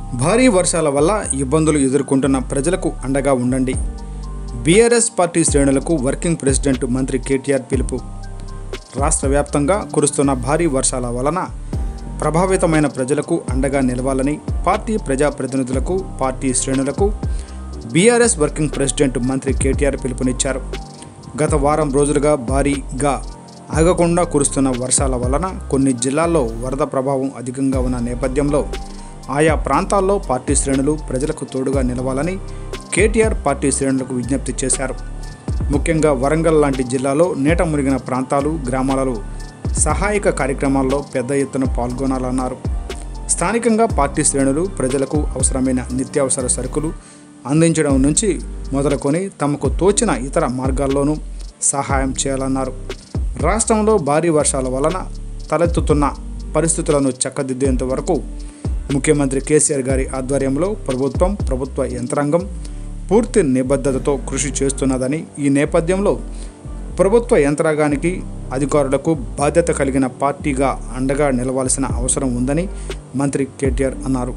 భారీ వర్షాల వల్ల ఇబ్బందులు ఎదుర్కొంటున్న ప్రజలకు అండగా ఉండండి బీఆర్ఎస్ పార్టీ శ్రేణులకు వర్కింగ్ ప్రెసిడెంట్ మంత్రి కేటీఆర్ పిలుపు రాష్ట్ర వ్యాప్తంగా కురుస్తున్న భారీ వర్షాల వలన ప్రభావితమైన ప్రజలకు అండగా నిలవాలని పార్టీ ప్రజాప్రతినిధులకు పార్టీ శ్రేణులకు బీఆర్ఎస్ వర్కింగ్ ప్రెసిడెంట్ మంత్రి కేటీఆర్ పిలుపునిచ్చారు గత వారం రోజులుగా భారీగా ఆగకుండా కురుస్తున్న వర్షాల వలన కొన్ని జిల్లాల్లో వరద ప్రభావం అధికంగా ఉన్న నేపథ్యంలో ఆయా ప్రాంతాల్లో పార్టీ శ్రేణులు ప్రజలకు తోడుగా నిలవాలని కేటీఆర్ పార్టీ శ్రేణులకు విజ్ఞప్తి చేశారు ముఖ్యంగా వరంగల్ లాంటి జిల్లాలో నీట మునిగిన ప్రాంతాలు గ్రామాలలో సహాయక కార్యక్రమాల్లో పెద్ద ఎత్తున పాల్గొనాలన్నారు స్థానికంగా పార్టీ శ్రేణులు ప్రజలకు అవసరమైన నిత్యావసర సరుకులు అందించడం నుంచి మొదలుకొని తమకు తోచిన ఇతర మార్గాల్లోనూ సహాయం చేయాలన్నారు రాష్ట్రంలో భారీ వర్షాల వలన తలెత్తుతున్న పరిస్థితులను చక్కదిద్దేంత వరకు ముఖ్యమంత్రి కేసీఆర్ గారి ఆధ్వర్యంలో ప్రభుత్వం ప్రభుత్వ యంత్రాంగం పూర్తి నిబద్ధతతో కృషి చేస్తున్నదని ఈ నేపథ్యంలో ప్రభుత్వ యంత్రాంగానికి అధికారులకు బాధ్యత కలిగిన పార్టీగా అండగా నిలవాల్సిన అవసరం ఉందని మంత్రి కేటీఆర్ అన్నారు